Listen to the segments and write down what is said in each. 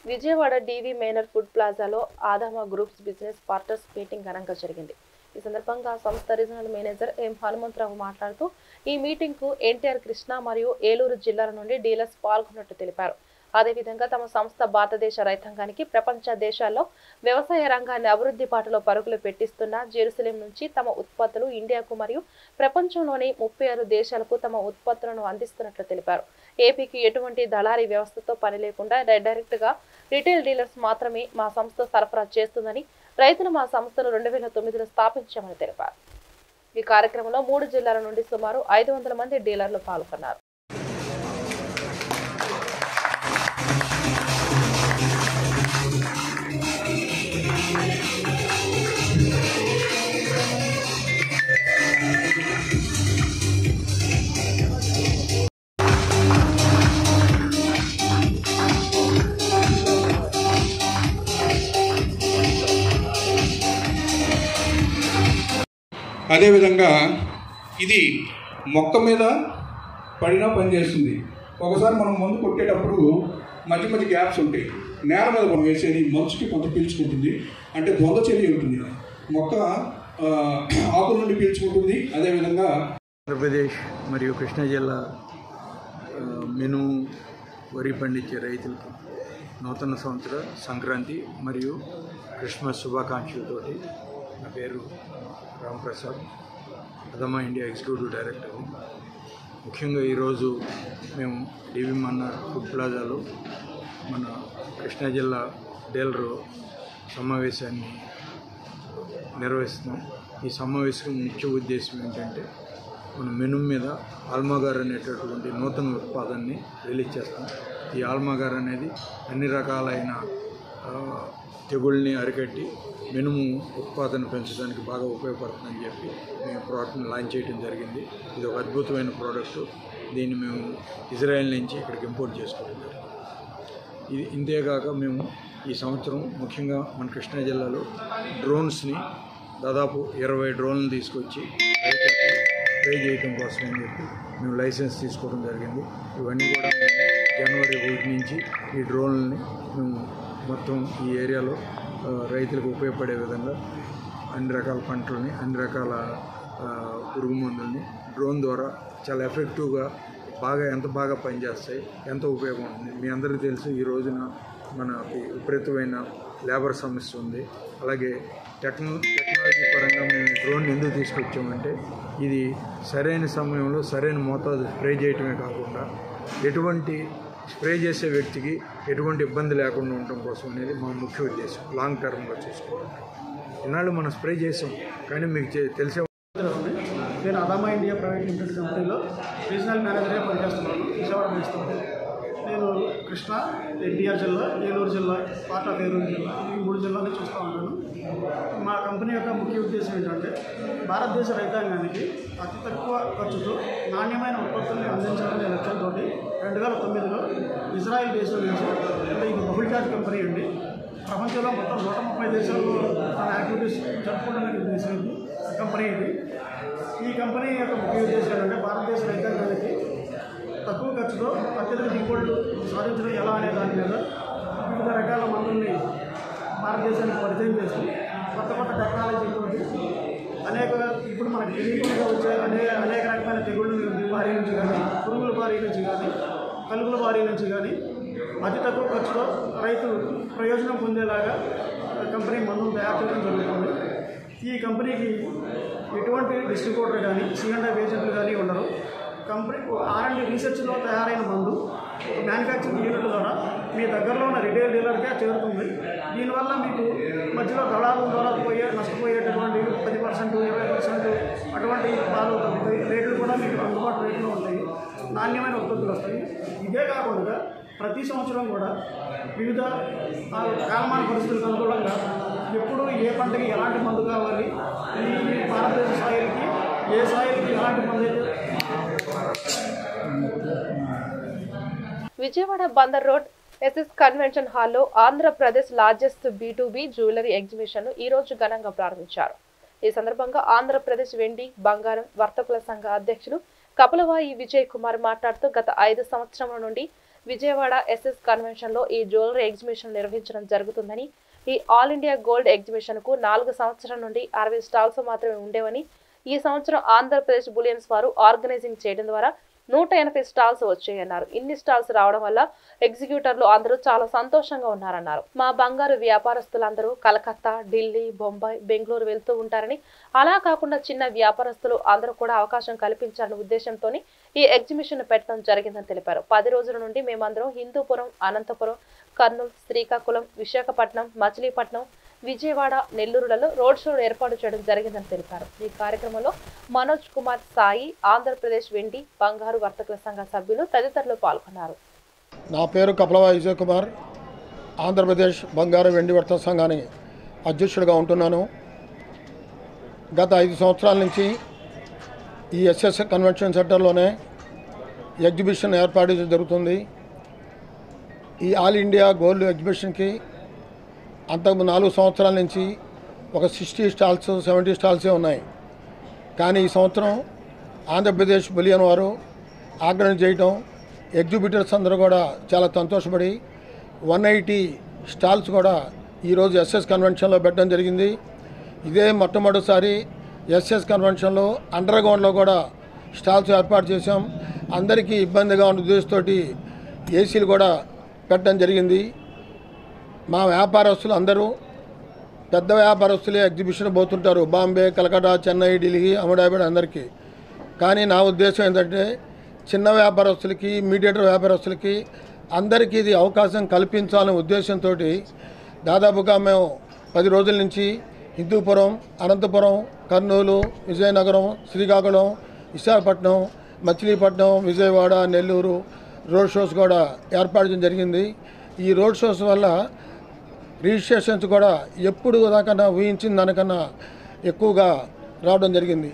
Vijayawada DV manor food ప్లాజాలో Adama groups business partners meeting ఘనంగా జరిగింది ఈ సందర్భంగా ఆ సంస్థ రీజనల్ మేనేజర్ ఎం హనుమంతరావు మాట్లాడుతూ ఈ మీటింగ్ కు ఎన్టీఆర్ కృష్ణ మరియు ఏలూరు జిల్లాల నుండి డీలర్స్ పాల్గొన్నట్టు తెలిపారు అదేవిధంగా తమ సంస్థ భారతదేశ రైతాంగానికి ప్రపంచ దేశాల్లో వ్యవసాయ రంగాన్ని అభివృద్ధి బాటలో పరుగులు పెట్టిస్తున్న జెరూసలేం నుంచి తమ ఉత్పత్తులు ఇండియాకు మరియు ప్రపంచంలోని ముప్పై ఆరు దేశాలకు తమ ఉత్పత్తులను అందిస్తున్నట్లు తెలిపారు ఏపీకి ఎటువంటి దళారీ వ్యవస్థతో పని లేకుండా డైరెక్ట్ గా రిటైల్ డీలర్స్ మాత్రమే మా సంస్థ సరఫరా చేస్తుందని రైతులు మా సంస్థను రెండు వేల తొమ్మిదిలో స్థాపించామని తెలిపారు ఈ కార్యక్రమంలో మూడు జిల్లాల నుండి సుమారు ఐదు వందల మంది డీలర్లు పాల్గొన్నారు అదేవిధంగా ఇది మొక్క మీద పడినా పనిచేస్తుంది ఒకసారి మనం మందు కొట్టేటప్పుడు మధ్య మధ్య గ్యాప్స్ ఉంటాయి నేల మీద మనం వేసేది మంచుకి కొంత పీల్చుకుంటుంది అంటే ద్వంద్వ చర్య ఉంటుంది మొక్క ఆ, ఆకుల నుండి పీల్చుకుంటుంది అదేవిధంగా ఆంధ్రప్రదేశ్ మరియు కృష్ణా జిల్లా ఆ, మినుము వరి పండించే రైతులకు నూతన సంవత్సర సంక్రాంతి మరియు క్రిస్మస్ శుభాకాంక్షలతోటి నా పేరు Ramprasad Adama India executive director ముఖ్యంగా ఈరోజు మేము డివి మన్నార్ ఫుడ్ ప్లాజాలో మన కృష్ణా జిల్లా డీలరు సమావేశాన్ని నిర్వహిస్తున్నాం ఈ సమావేశం ముఖ్య ఉద్దేశం ఏంటంటే మన మెను మీద ఆల్మాగార్ అనేటటువంటి నూతన ఉత్పాదనని రిలీజ్ చేస్తాం ఈ ఆల్మాగార్ అనేది అన్ని రకాలైన ఆ, తెగుళ్ళని అరికట్టి మినుము ఉత్పాదన పెంచడానికి బాగా ఉపయోగపడుతుందని చెప్పి మేము ప్రోడక్ట్ని లాంచ్ చేయడం జరిగింది ఇది ఒక అద్భుతమైన ప్రోడక్ట్ దీన్ని మేము ఇజ్రాయెల్ నుంచి ఇక్కడికి ఇంపోర్ట్ చేసుకోవడం జరిగింది ఇది ఇంతేకాక మేము ఈ సంవత్సరం ముఖ్యంగా మన కృష్ణా జిల్లాలో డ్రోన్స్ని దాదాపు ఇరవై డ్రోన్లు తీసుకొచ్చి రైతులకు ట్రై చేయడం కోసం అని చెప్పి మేము లైసెన్స్ తీసుకోవడం జరిగింది ఇవన్నీ కూడా మేము జనవరి ఒకటి నుంచి ఈ డ్రోన్లని మేము మొత్తం ఈ ఏరియాలో ఆ, రైతులకు ఉపయోగపడే విధంగా అన్ని రకాల పంటలని అన్ని రకాల ఆ, పురుగు మందుల్ని డ్రోన్ ద్వారా చాలా ఎఫెక్టివ్గా బాగా ఎంత బాగా పనిచేస్తాయి ఎంత ఉపయోగం ఉంది మీ అందరికీ తెలుసు ఈ రోజున మనకి విపరీతమైన లేబర్ సమస్య ఉంది అలాగే టెక్నో టెక్నాలజీ పరంగా మేము ఈ డ్రోన్ ఎందుకు తీసుకొచ్చామంటే ఇది సరైన సమయంలో సరైన మోతాదు స్ప్రే చేయటమే కాకుండా ఎటువంటి స్ప్రే చేసే వ్యక్తికి ఎటువంటి ఇబ్బంది లేకుండా ఉండటం కోసం అనేది మా ముఖ్య ఉద్దేశం లాంగ్ టర్మ్లో చూసుకోవడం ఇన్నాళ్ళు మనం స్ప్రే చేసాం కానీ మీకు చే- తెలిసే ఉంది నేను అదామా ఇండియా ప్రైవేట్ లిమిటెడ్ కంపెనీలో రీజనల్ మేనేజర్గా పనిచేస్తున్నాను విజయవాడ చేస్తున్నాను నేను కృష్ణ ఎన్టీఆర్ జిల్లా ఏలూరు జిల్లా పార్ట్ ఆఫ్ ఏలూరు జిల్లా ఈ మూడు జిల్లాలు చూస్తూ ఉంటాను మా కంపెనీ యొక్క ముఖ్య ఉద్దేశం ఏంటంటే భారతదేశ రైతాంగానికి అతి తక్కువ ఖర్చుతో నాణ్యమైన ఉత్పత్తుల్ని అందించాలనే లక్ష్యంతో రెండు వేల తొమ్మిదిలో ఇజ్రాయెల్ దేశం నుంచి అంటే ఇది బహుళజాతి కంపెనీ అండి ప్రపంచంలో మొత్తం నూట ముప్పై దేశాల్లో తన యాక్టివిటీస్ జరుపుకోవడానికి ఉద్దేశించింది కంపెనీ ఇది ఈ కంపెనీ యొక్క ముఖ్య ఉద్దేశం ఏంటంటే భారతదేశ రైతాంగానికి తక్కువ ఖర్చుతో అత్యధిక దిగుబడులు సాధించడం ఎలా అనే దాని మీద వివిధ రకాల మందుల్ని భారతదేశానికి పరిచయం చేస్తూ కొత్త కొత్త టెక్నాలజీతో అనేక ఇప్పుడు మనకి తెలియకుండా వచ్చే అనేక అనేక రకమైన తెగుళ్ళు బారి నుంచి కానీ పురుగుల బారి నుంచి కానీ కలుగుల బారి నుంచి కానీ అతి తక్కువ ఖర్చుతో రైతు ప్రయోజనం పొందేలాగా కంపెనీ మందులు తయారు చేయడం జరుగుతుంది ఈ కంపెనీకి ఎటువంటి డిస్ట్రిబ్యూటర్ కానీ సిఎండ్ఎఫ్ ఏజెంట్లు కానీ ఉండరు కంపెనీ ఆర్ అండ్ రీసెర్చ్లో తయారైన మందు మ్యానుఫ్యాక్చరింగ్ యూనిట్ ద్వారా మీ దగ్గరలో ఉన్న రిటైల్ డీలర్కే చేరుతుంది దీనివల్ల మీకు మధ్యలో దళాల ద్వారా పోయే నష్టపోయేటటువంటి పది పర్సెంట్ ఇరవై పర్సెంట్ అటువంటి పాలు తగ్గుతాయి రేట్లు కూడా మీకు అందుబాటు రేట్లో ఉంటాయి నాణ్యమైన ఉత్పత్తులు వస్తాయి ఇదే కాకుండా ప్రతి సంవత్సరం కూడా వివిధ ఆ, కాలమాన పరిస్థితులకు అనుకూలంగా ఎప్పుడు ఏ పంటకి ఎలాంటి మందు కావాలి ఈ భారతదేశ సాయిల్కి ఏ సాయిల్కి ఎలాంటి మందు అయితే Vijayawada Bandar road SS convention హాల్లో ఆంధ్రప్రదేశ్ లార్జెస్ట్ బీ జ్యువెలరీ ఎగ్జిబిషన్ ను ఈ రోజు ఘనంగా ప్రారంభించారు ఈ సందర్భంగా ఆంధ్రప్రదేశ్ వెండి బంగారం వర్తకుల సంఘ అధ్యక్షులు కపలవాయి విజయ్ కుమార్ మాట్లాడుతూ గత ఐదు సంవత్సరముల నుండి విజయవాడ ఎస్ఎస్ కన్వెన్షన్ లో ఈ జ్యువెలరీ ఎగ్జిబిషన్ నిర్వహించడం జరుగుతుందని ఈ ఆల్ ఇండియా గోల్డ్ ఎగ్జిబిషన్ కు నాలుగు సంవత్సరాల నుండి అరవై స్టాల్స్ మాత్రమే ఉండేవని ఈ సంవత్సరం ఆంధ్రప్రదేశ్ బులియన్స్ వారు ఆర్గనైజింగ్ చేయడం ద్వారా నూట ఎనభై స్టాల్స్ వచ్చాయన్నారు ఇన్ని స్టాల్స్ రావడం వల్ల ఎగ్జిక్యూటర్లు అందరూ చాలా సంతోషంగా ఉన్నారన్నారు మా బంగారు వ్యాపారస్తులందరూ కలకత్తా ఢిల్లీ బొంబాయి బెంగళూరు వెళ్తూ ఉంటారని అలా కాకుండా చిన్న వ్యాపారస్తులు అందరూ కూడా అవకాశం కల్పించాలనే ఉద్దేశంతో ఈ ఎగ్జిబిషన్ పెట్టడం జరిగిందని తెలిపారు పది రోజుల నుండి మేమందరం హిందూపురం అనంతపురం కర్నూలు శ్రీకాకుళం విశాఖపట్నం మచిలీపట్నం విజయవాడ నెల్లూరులలో రోడ్ షో ఏర్పాటు చేయడం జరిగిందని తెలిపారు ఈ కార్యక్రమంలో మనోజ్ కుమార్ సాయి ఆంధ్రప్రదేశ్ వెండి బంగారు వర్తకుల సంఘ సభ్యులు తదితరులు పాల్గొన్నారు నా పేరు కపలవ విజయ్ కుమార్ ఆంధ్రప్రదేశ్ బంగారు వెండి వర్తక సంఘానికి అధ్యక్షుడిగా ఉంటున్నాను గత ఐదు సంవత్సరాల నుంచి ఈ ఎస్ఎస్ కన్వెన్షన్ సెంటర్లోనే ఎగ్జిబిషన్ ఏర్పాటు జరుగుతుంది ఈ ఆల్ ఇండియా గోల్డ్ ఎగ్జిబిషన్కి అంతకు నాలుగు సంవత్సరాల నుంచి ఒక సిక్స్టీ స్టాల్స్ సెవెంటీ స్టాల్సే ఉన్నాయి కానీ ఈ సంవత్సరం ఆంధ్రప్రదేశ్ బులియన్ వారు ఆర్గనైజ్ చేయటం ఎగ్జిబిటర్స్ అందరూ కూడా చాలా సంతోషపడి వన్ ఎయిటీ స్టాల్స్ కూడా ఈరోజు ఎస్ఎస్ కన్వెన్షన్లో పెట్టడం జరిగింది ఇదే మొట్టమొదటిసారి ఎస్ఎస్ కన్వెన్షన్లో అండర్ గ్రౌండ్లో కూడా స్టాల్స్ ఏర్పాటు చేశాం అందరికీ ఇబ్బందిగా ఉన్న ఉద్దేశంతోటి ఏసీలు కూడా పెట్టడం జరిగింది మా వ్యాపారస్తులు అందరూ పెద్ద వ్యాపారస్తులే ఎగ్జిబిషన్ పోతుంటారు బాంబే కలకటా చెన్నై ఢిల్లీ అహ్మదాబాద్ అందరికీ కానీ నా ఉద్దేశం ఏంటంటే చిన్న వ్యాపారస్తులకి మీడియేటర్ వ్యాపారస్తులకి అందరికీ ఇది అవకాశం కల్పించాలనే ఉద్దేశంతో దాదాపుగా మేము పది రోజుల నుంచి హిందూపురం అనంతపురం కర్నూలు విజయనగరం శ్రీకాకుళం విశాఖపట్నం మచిలీపట్నం విజయవాడ నెల్లూరు రోడ్ షోస్ కూడా ఏర్పాటు చేయడం జరిగింది ఈ రోడ్ షోస్ వల్ల రిజిస్ట్రేషన్స్ కూడా ఎప్పుడు దాకన్నా ఊహించిన దానికన్నా ఎక్కువగా రావడం జరిగింది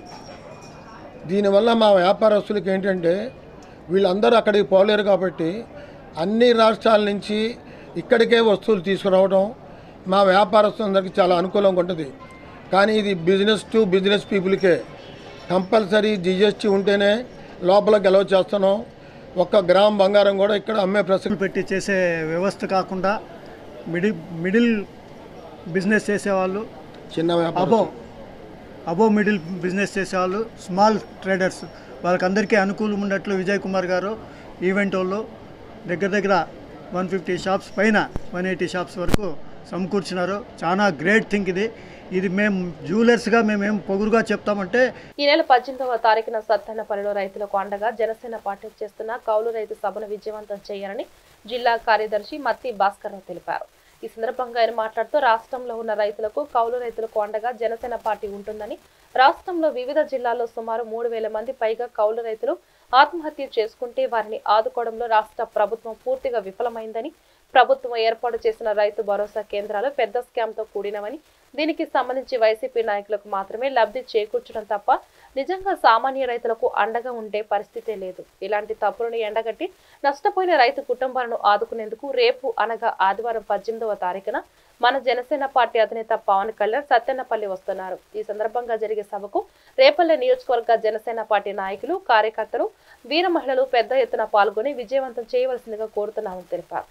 దీనివల్ల మా వ్యాపారస్తులకి ఏంటంటే వీళ్ళందరూ అక్కడికి పోలేరు కాబట్టి అన్ని రాష్ట్రాల నుంచి ఇక్కడికే వస్తువులు తీసుకురావడం మా వ్యాపారస్తులందరికీ చాలా అనుకూలంగా ఉంటుంది కానీ ఇది బిజినెస్ టు బిజినెస్ పీపుల్కే కంపల్సరీ జిఎస్టీ ఉంటేనే లోపల గెలవ చేస్తున్నాం ఒక్క గ్రామ్ బంగారం కూడా ఇక్కడ అమ్మే ప్రసక్తి పెట్టి చేసే వ్యవస్థ కాకుండా మిడిల్ మిడిల్ బిజినెస్ చేసేవాళ్ళు చిన్న అబో వ్యాపారం అబో మిడిల్ బిజినెస్ చేసేవాళ్ళు స్మాల్ ట్రేడర్స్ వాళ్ళకందరికీ అనుకూలం ఉన్నట్లు విజయ్ కుమార్ గారు ఈవెంట్ వాళ్ళు దగ్గర దగ్గర వన్ ఫిఫ్టీ షాప్స్ పైన వన్ ఎయిటీ షాప్స్ వరకు సమకూర్చినారు చాలా గ్రేట్ థింగ్ ఇది ఇది మేము జ్యువెలర్స్గా మేమేం పొగురుగా చెప్తామంటే ఈ నెల పద్దెనిమిదవ తారీఖున సత్తెనపల్లిలో రైతులకు అండగా జనసేన పార్టీ చేస్తున్న కౌలు రైతు సభను విజయవంతం చేయాలని జిల్లా కార్యదర్శి మత్తి భాస్కర్ రావు తెలిపారు ఈ సందర్భంగా ఆయన మాట్లాడుతూ రాష్ట్రంలో ఉన్న రైతులకు కౌలు రైతులకు అండగా జనసేన పార్టీ ఉంటుందని రాష్ట్రంలో వివిధ జిల్లాల్లో సుమారు మూడు వేల మంది పైగా కౌలు రైతులు ఆత్మహత్య చేసుకుంటే వారిని ఆదుకోవడంలో రాష్ట్ర ప్రభుత్వం పూర్తిగా విఫలమైందని ప్రభుత్వం ఏర్పాటు చేసిన రైతు భరోసా కేంద్రాలు పెద్ద స్కామ్తో కూడినవని దీనికి సంబంధించి వైసీపీ నాయకులకు మాత్రమే లబ్ధి చేకూర్చడం తప్ప నిజంగా సామాన్య రైతులకు అండగా ఉండే పరిస్థితే లేదు ఇలాంటి తప్పులను ఎండగట్టి నష్టపోయిన రైతు కుటుంబాలను ఆదుకునేందుకు రేపు అనగా ఆదివారం పద్దెనిమిదవ తారీఖున మన జనసేన పార్టీ అధినేత పవన్ కళ్యాణ్ సత్తెనపల్లి వస్తున్నారు ఈ సందర్భంగా జరిగే సభకు రేపల్లె నియోజకవర్గ జనసేన పార్టీ నాయకులు కార్యకర్తలు వీర మహిళలు పెద్ద ఎత్తున పాల్గొని విజయవంతం చేయవలసిందిగా కోరుతున్నామని తెలిపారు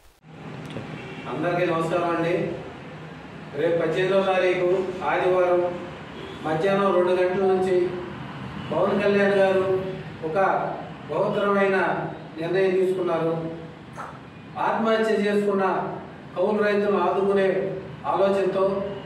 అందరికీ నమస్కారం అండి రేపు పద్దెనిమిదో తారీఖు ఆదివారం మధ్యాహ్నం రెండు గంటల నుంచి పవన్ కళ్యాణ్ గారు ఒక బహుతరమైన నిర్ణయం తీసుకున్నారు ఆత్మహత్య చేసుకున్న కౌలు రైతులను ఆదుకునే ఆలోచనతో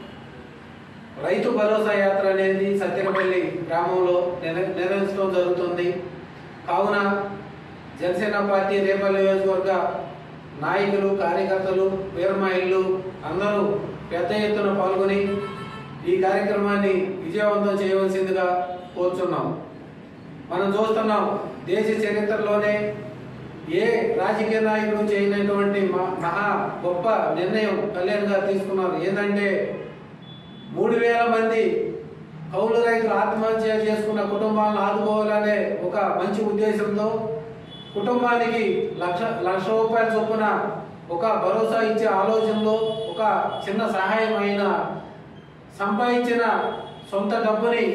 రైతు భరోసా యాత్ర అనేది సత్యనపల్లి గ్రామంలో నిర్వ- నిర్వహించడం జరుగుతుంది కావున జనసేన పార్టీ రేపల్లి నియోజకవర్గ నాయకులు కార్యకర్తలు వీరమహిళలు అందరూ పెద్ద ఎత్తున పాల్గొని ఈ కార్యక్రమాన్ని విజయవంతం చేయవలసిందిగా కోరుచున్నాం మనం చూస్తున్నాం దేశ చరిత్రలోనే ఏ రాజకీయ నాయకుడు చేయనటువంటి మ- మహా గొప్ప నిర్ణయం కళ్యాణ్ గారు తీసుకున్నారు ఏంటంటే మూడు వేల మంది కౌలు రైతులు ఆత్మహత్య చేసుకున్న కుటుంబాలను ఆదుకోవాలనే ఒక మంచి ఉద్దేశంతో కుటుంబానికి లక్ష లక్ష రూపాయల చొప్పున ఒక భరోసా ఇచ్చే ఆలోచనలో ఒక చిన్న సహాయం అయిన సంపాదించిన సొంత డబ్బుని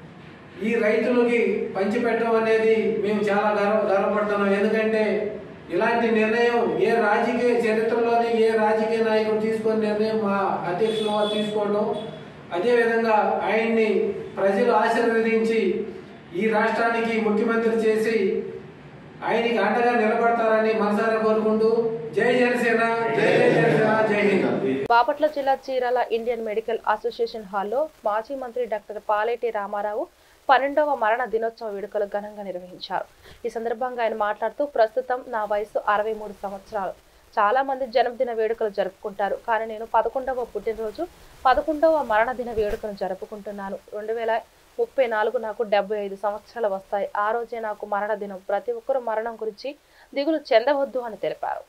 ఈ రైతులకి పంచిపెట్టడం అనేది మేము చాలా గర్వ గర్వపడుతున్నాం ఎందుకంటే ఇలాంటి నిర్ణయం ఏ రాజకీయ చరిత్రలోని ఏ రాజకీయ నాయకుడు తీసుకున్న నిర్ణయం మా అధ్యక్షుల వారు తీసుకోవడం అదేవిధంగా ఆయన్ని ప్రజలు ఆశీర్వదించి ఈ రాష్ట్రానికి ముఖ్యమంత్రి చేసి ఆయనకి అండగా నిలబడతారని మనసారా కోరుకుంటూ జై జనసేన జై జై జనసేన జై హింద్ బాపట్ల జిల్లా చీరాల ఇండియన్ మెడికల్ అసోసియేషన్ హాల్లో మాజీ మంత్రి డాక్టర్ పాలేటి రామారావు పన్నెండవ మరణ దినోత్సవ వేడుకలు ఘనంగా నిర్వహించారు ఈ సందర్భంగా ఆయన మాట్లాడుతూ ప్రస్తుతం నా వయసు అరవై మూడు సంవత్సరాలు చాలా మంది జన్మదిన వేడుకలు జరుపుకుంటారు కానీ నేను పదకొండవ పుట్టినరోజు పదకొండవ మరణ దిన వేడుకను జరుపుకుంటున్నాను రెండు వేల ముప్పై నాలుగు నాకు డెబ్బై ఐదు సంవత్సరాలు వస్తాయి ఆ రోజే నాకు మరణ దినం ప్రతి ఒక్కరూ మరణం గురించి దిగులు చెందవద్దు అని తెలిపారు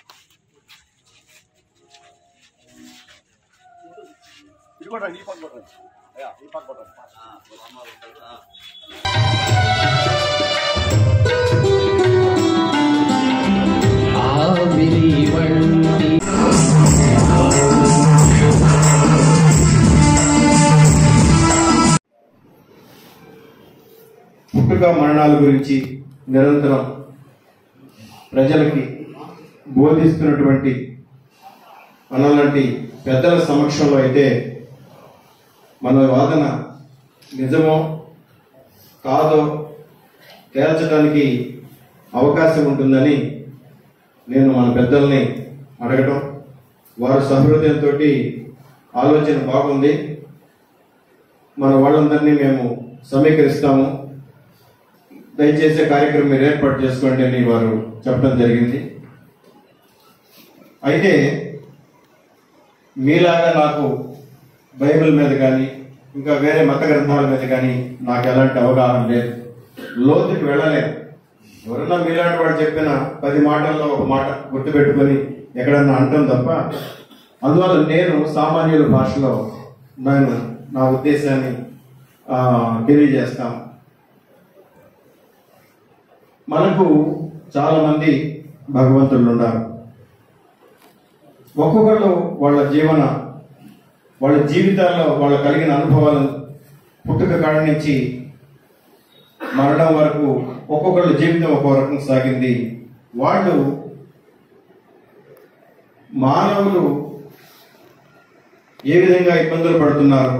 పుట్టుక మరణాల గురించి నిరంతరం ప్రజలకి బోధిస్తున్నటువంటి మనలాంటి పెద్దల సమక్షంలో అయితే మన వాదన నిజమో కాదో తేల్చడానికి అవకాశం ఉంటుందని నేను మన పెద్దల్ని అడగటం వారు సహృదయంతో ఆలోచన బాగుంది మన వాళ్ళందరినీ మేము సమీకరిస్తాము దయచేసి కార్యక్రమం మీరు ఏర్పాటు చేసుకోండి అని వారు చెప్పడం జరిగింది అయితే మీలాగా నాకు బైబిల్ మీద కానీ ఇంకా వేరే మత గ్రంథాల మీద కానీ నాకు ఎలాంటి అవగాహన లేదు లోతుకి వెళ్ళలేదు ఎవరన్నా మీలాంటి వాడు చెప్పిన పది మాటల్లో ఒక మాట గుర్తుపెట్టుకొని ఎక్కడన్నా అంటాం తప్ప అందువల్ల నేను సామాన్యుల భాషలో నేను నా ఉద్దేశాన్ని ఆ, తెలియజేస్తాను మనకు చాలా మంది భగవంతులు ఉన్నారు ఒక్కొక్కరు వాళ్ళ జీవన వాళ్ళ జీవితాల్లో వాళ్ళ కలిగిన అనుభవాలను పుట్టుక కాడ నుంచి మరణం వరకు ఒక్కొక్కళ్ళ జీవితం ఒక్కో రకం సాగింది వాళ్ళు మానవులు ఏ విధంగా ఇబ్బందులు పడుతున్నారు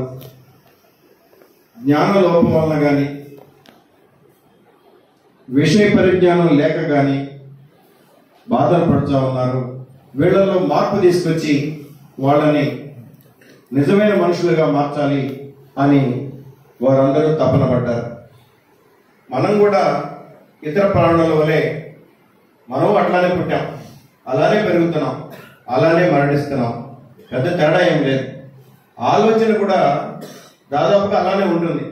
జ్ఞాన లోపం వలన కానీ విషయ పరిజ్ఞానం లేక కానీ బాధలు పడుతూ ఉన్నారు వీళ్ళలో మార్పు తీసుకొచ్చి వాళ్ళని నిజమైన మనుషులుగా మార్చాలి అని వారందరూ తపన పడ్డారు మనం కూడా ఇతర ప్రాణుల వలె మనం అట్లానే పుట్టాం అలానే పెరుగుతున్నాం అలానే మరణిస్తున్నాం పెద్ద తేడా ఏం లేదు ఆలోచన కూడా దాదాపుగా అలానే ఉంటుంది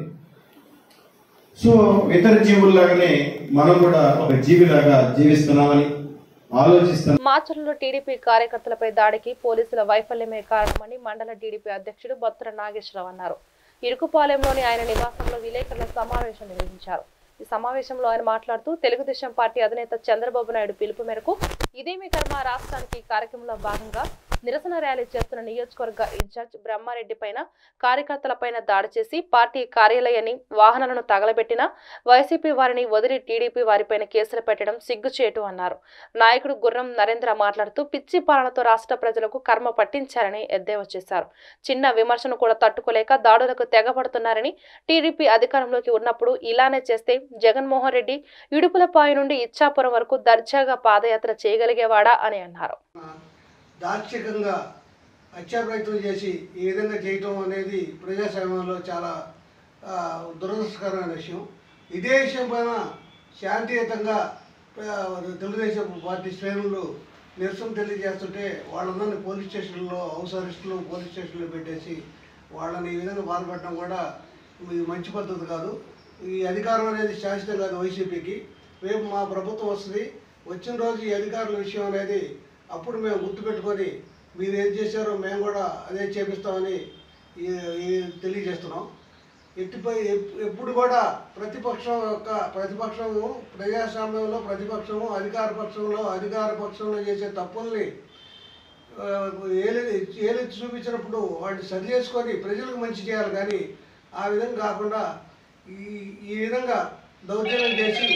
సో ఇతర జీవుల్లాగానే మనం కూడా ఒక జీవిలాగా జీవిస్తున్నామని ఆలోచిస్తున్నాం మాచర్లలో టీడీపీ కార్యకర్తలపై దాడికి పోలీసుల వైఫల్యమే కారణమని మండల టీడీపీ అధ్యక్షుడు బొత్తుల నాగేశ్వరరావు అన్నారు ఇరుకుపాలెంలోని ఆయన నివాసంలో విలేకరుల సమావేశం నిర్వహించారు ఈ సమావేశంలో ఆయన మాట్లాడుతూ తెలుగుదేశం పార్టీ అధినేత చంద్రబాబు నాయుడు పిలుపు మేరకు ఇదేమి కర్మ రాష్ట్రానికి ఈ కార్యక్రమంలో భాగంగా నిరసన ర్యాలీ చేస్తున్న నియోజకవర్గ ఇన్ఛార్జ్ బ్రహ్మారెడ్డి పైన కార్యకర్తల పైన దాడి చేసి పార్టీ కార్యాలయాన్ని వాహనాలను తగలబెట్టిన వైసీపీ వారిని వదిలి టీడీపీ వారిపైన కేసులు పెట్టడం సిగ్గుచేటు అన్నారు నాయకుడు గుర్రం నరేంద్ర మాట్లాడుతూ పిచ్చి పాలనతో రాష్ట్ర ప్రజలకు కర్మ పట్టించారని ఎద్దేవా చేశారు చిన్న విమర్శను కూడా తట్టుకోలేక దాడులకు తెగబడుతున్నారని టీడీపీ అధికారంలోకి ఉన్నప్పుడు ఇలానే చేస్తే జగన్మోహన్ రెడ్డి ఇడుపులపాయ నుండి ఇచ్చాపురం వరకు దర్జాగా పాదయాత్ర చేయగలిగేవాడా అని అన్నారు దార్శికంగా హత్యా ప్రయత్నం చేసి ఈ విధంగా చేయటం అనేది ప్రజాస్వామ్యంలో చాలా ఆ, దురదృష్టకరమైన విషయం ఇదే విషయం పైన శాంతియుతంగా ఆ, తెలుగుదేశం పార్టీ శ్రేణులు నిరసన తెలియజేస్తుంటే వాళ్ళందరినీ పోలీస్ స్టేషన్లో హౌస్ అరెస్టులు పోలీస్ స్టేషన్లో పెట్టేసి వాళ్ళని ఈ విధంగా బాధపడటం కూడా ఇది మంచి పద్ధతి కాదు ఈ అధికారం అనేది శాశ్వతం కాదు వైసీపీకి రేపు మా ప్రభుత్వం వస్తుంది వచ్చిన రోజు ఈ అధికారుల విషయం అనేది అప్పుడు మేము గుర్తుపెట్టుకొని మీరు ఏం చేశారో మేము కూడా అదే చేపిస్తామని ఈ- ఈ తెలియజేస్తున్నాం ఎట్టిపై ఎప్- ఎప్పుడు కూడా ప్రతిపక్షం యొక్క ప్రతిపక్షము ప్రజాస్వామ్యంలో ప్రతిపక్షము అధికార పక్షంలో అధికార పక్షంలో చేసే తప్పుల్ని ఆ, ఏలి ఏలెత్తి చూపించినప్పుడు వాటిని సరి చేసుకొని ప్రజలకు మంచి చేయాలి కానీ ఆ విధంగా కాకుండా ఈ ఈ విధంగా దౌర్జన్యం చేసి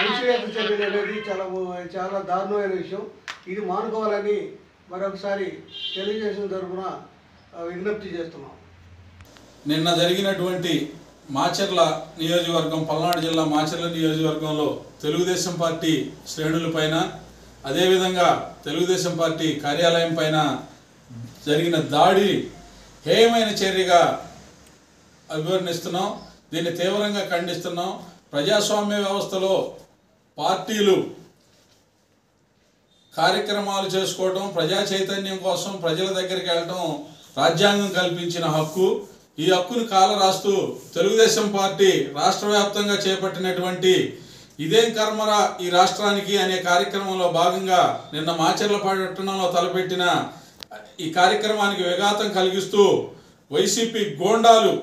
అణచివేత చర్యలు అనేది చాలా చాలా దారుణమైన విషయం ఇది మానుకోవాలని మరొకసారి తెలుగుదేశం తరఫున ఆ, విజ్ఞప్తి చేస్తున్నాం నిన్న జరిగినటువంటి మాచర్ల నియోజకవర్గం పల్నాడు జిల్లా మాచర్ల నియోజకవర్గంలో తెలుగుదేశం పార్టీ శ్రేణులపైన అదేవిధంగా తెలుగుదేశం పార్టీ కార్యాలయం పైన జరిగిన దాడి హేయమైన చర్యగా అభివర్ణిస్తున్నాం దీన్ని తీవ్రంగా ఖండిస్తున్నాం ప్రజాస్వామ్య వ్యవస్థలో పార్టీలు కార్యక్రమాలు చేసుకోవడం ప్రజా చైతన్యం కోసం ప్రజల దగ్గరికి వెళ్ళటం రాజ్యాంగం కల్పించిన హక్కు ఈ హక్కును కాలరాస్తూ తెలుగుదేశం పార్టీ రాష్ట్ర వ్యాప్తంగా చేపట్టినటువంటి ఇదేం కర్మరా ఈ రాష్ట్రానికి అనే కార్యక్రమంలో భాగంగా నిన్న మాచర్ల పట్టణంలో తలపెట్టిన ఈ కార్యక్రమానికి విఘాతం కలిగిస్తూ వైసీపీ గోండాలు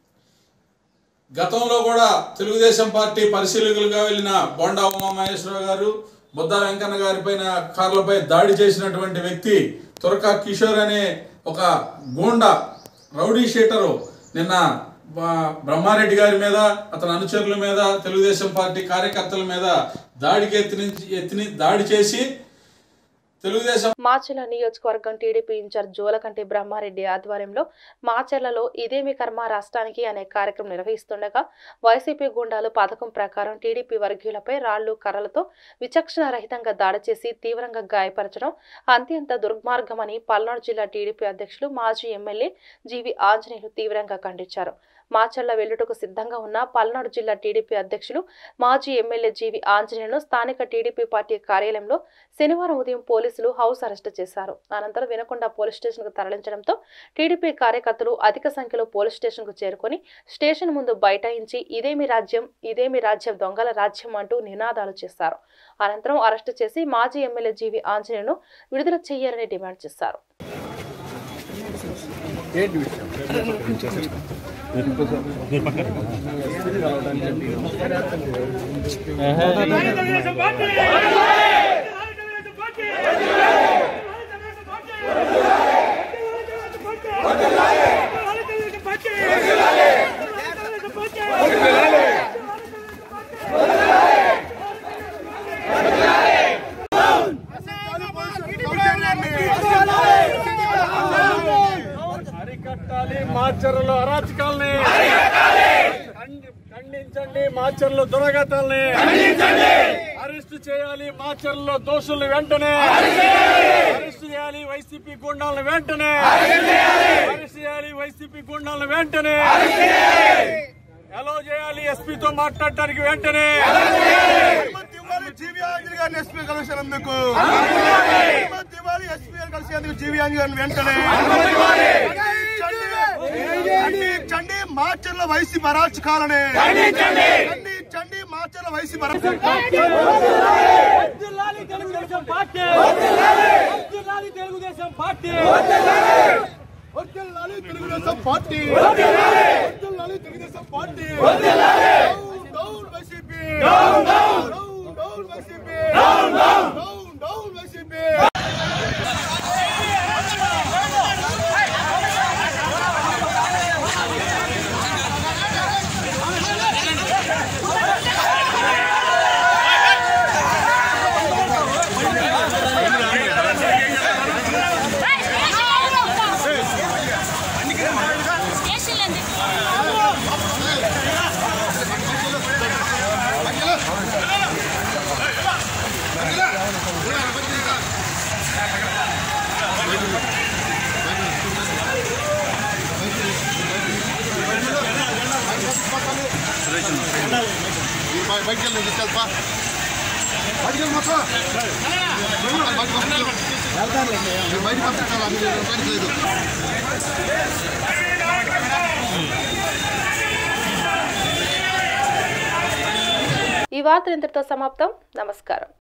గతంలో కూడా తెలుగుదేశం పార్టీ పరిశీలకులుగా వెళ్ళిన బొండా ఉమామహేశ్వరరావు గారు బుద్ధా వెంకన్న గారి పైన కార్లపై దాడి చేసినటువంటి వ్యక్తి తురక కిషోర్ అనే ఒక గూండా రౌడీ షీటరు నిన్న బ- బ్రహ్మారెడ్డి గారి మీద అతని అనుచరుల మీద తెలుగుదేశం పార్టీ కార్యకర్తల మీద దాడికి ఎత్తిని ఎత్తిని దాడి చేసి తెలుగుదేశం మాచెల నియోజకవర్గం టీడీపీ ఇన్ఛార్జ్ జోలకంటి బ్రహ్మారెడ్డి ఆధ్వర్యంలో మాచెర్లలో ఇదేమి కర్మ రాష్ట్రానికి అనే కార్యక్రమం నిర్వహిస్తుండగా వైసీపీ గుండాలు పథకం ప్రకారం టీడీపీ వర్గీయులపై రాళ్లు కర్రలతో విచక్షణ రహితంగా దాడి చేసి తీవ్రంగా గాయపరచడం అత్యంత దుర్మార్గమని పల్నాడు జిల్లా టీడీపీ అధ్యక్షులు మాజీ ఎమ్మెల్యే జీవి ఆంజనేయులు తీవ్రంగా ఖండించారు మాచర్ల వెల్లుటకు సిద్ధంగా ఉన్న పల్నాడు జిల్లా టీడీపీ అధ్యక్షులు మాజీ ఎమ్మెల్యే జీవి ఆంజనేయులను స్థానిక టీడీపీ పార్టీ కార్యాలయంలో శనివారం ఉదయం పోలీసులు హౌస్ అరెస్ట్ చేశారు అనంతరం వినకొండ పోలీస్ స్టేషన్కు తరలించడంతో టీడీపీ కార్యకర్తలు అధిక సంఖ్యలో పోలీస్ స్టేషన్కు చేరుకొని స్టేషన్ ముందు బైఠాయించి ఇదేమి రాజ్యం ఇదేమి రాజ్యం దొంగల రాజ్యం అంటూ నినాదాలు చేశారు అనంతరం అరెస్టు చేసి మాజీ ఎమ్మెల్యే జీవి ఆంజనేయులను విడుదల చేయాలని డిమాండ్ చేశారు అరికట్టాలి మాచర్లో అరాచకాల్ని ఖండి- ఖండించండి మాచర్లో దురగతాల్ని అరెస్టు చేయాలి మాచర్లో దోషుల్ని వెంటనే అరెస్టు చేయాలి వైసీపీ గుండాలను వెంటనే అరెస్టు చేయాలి వైసీపీ గుండాలను వెంటనే ఎలా చేయాలి ఎస్పీతో మాట్లాడటానికి వెంటనే జీవి ఆంజనేయ గారిని ఎస్పీ కలిసినందుకు అనుమతి ఇవ్వాలి ఎస్పీ గారు కలిసేందుకు జీవి ఆంజనేయ గారిని వెంటనే ఖండించండి మార్చర్ల వైసీపీ అరాచకాలని ఖండించండి మార్చర్ల వైసీపీ తెలుగుదేశం పార్టీ తెలుగుదేశం పార్టీ వర్ధిల్లాలి తెలుగుదేశం పార్టీ వర్ధిల్లాలి Telugu Desam party down down YCP down down down YCP down down down YCP బయటికి వెళ్ళి తీసుకెళ్తా బయటికి వెళ్ళి మొత్తం బయటికి పంపించాలా మీరు బయటికి లేదు ఈ వార్త ఇంతటితో సమాప్తం నమస్కారం